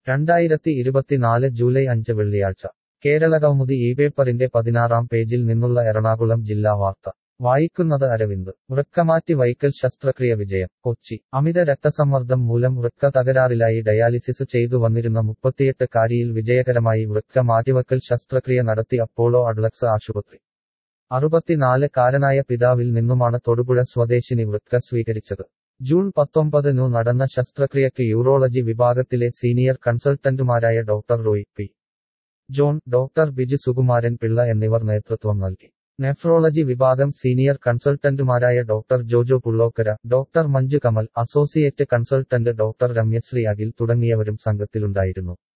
രണ്ടായിരത്തി ഇരുപത്തിനാല് ജൂലൈ അഞ്ച് വെള്ളിയാഴ്ച കേരളകൗമുദി ഈ പേപ്പറിന്റെ പതിനാറാം പേജിൽ നിന്നുള്ള എറണാകുളം ജില്ലാ വാർത്ത വായിക്കുന്നത് അരവിന്ദ് വൃക്കമാറ്റി വൈക്കൽ ശസ്ത്രക്രിയ വിജയം കൊച്ചി അമിത രക്തസമ്മർദ്ദം മൂലം വൃക്ക തകരാറിലായി ഡയാലിസിസ് ചെയ്തു വന്നിരുന്ന മുപ്പത്തിയെട്ട് കാരിയിൽ വിജയകരമായി വൃക്ക മാറ്റിവക്കൽ ശസ്ത്രക്രിയ നടത്തി അപ്പോളോ അഡ്ലക്സ് ആശുപത്രി അറുപത്തിനാല് കാരനായ പിതാവിൽ നിന്നുമാണ് തൊടുപുഴ സ്വദേശിനി വൃക്ക സ്വീകരിച്ചത് ജൂൺ പത്തൊമ്പതിനു നടന്ന ശസ്ത്രക്രിയയ്ക്ക് യൂറോളജി വിഭാഗത്തിലെ സീനിയർ കൺസൾട്ടന്റുമാരായ doctor Roy P John doctor Biju Sukumaran Pillai എന്നിവർ നേതൃത്വം നൽകി നെഫ്രോളജി വിഭാഗം സീനിയർ കൺസൾട്ടന്റുമാരായ doctor Jojo Pullokkara doctor Manju Kamal associate consultant doctor Ramyasree Akhil തുടങ്ങിയവരും സംഘത്തിലുണ്ടായിരുന്നു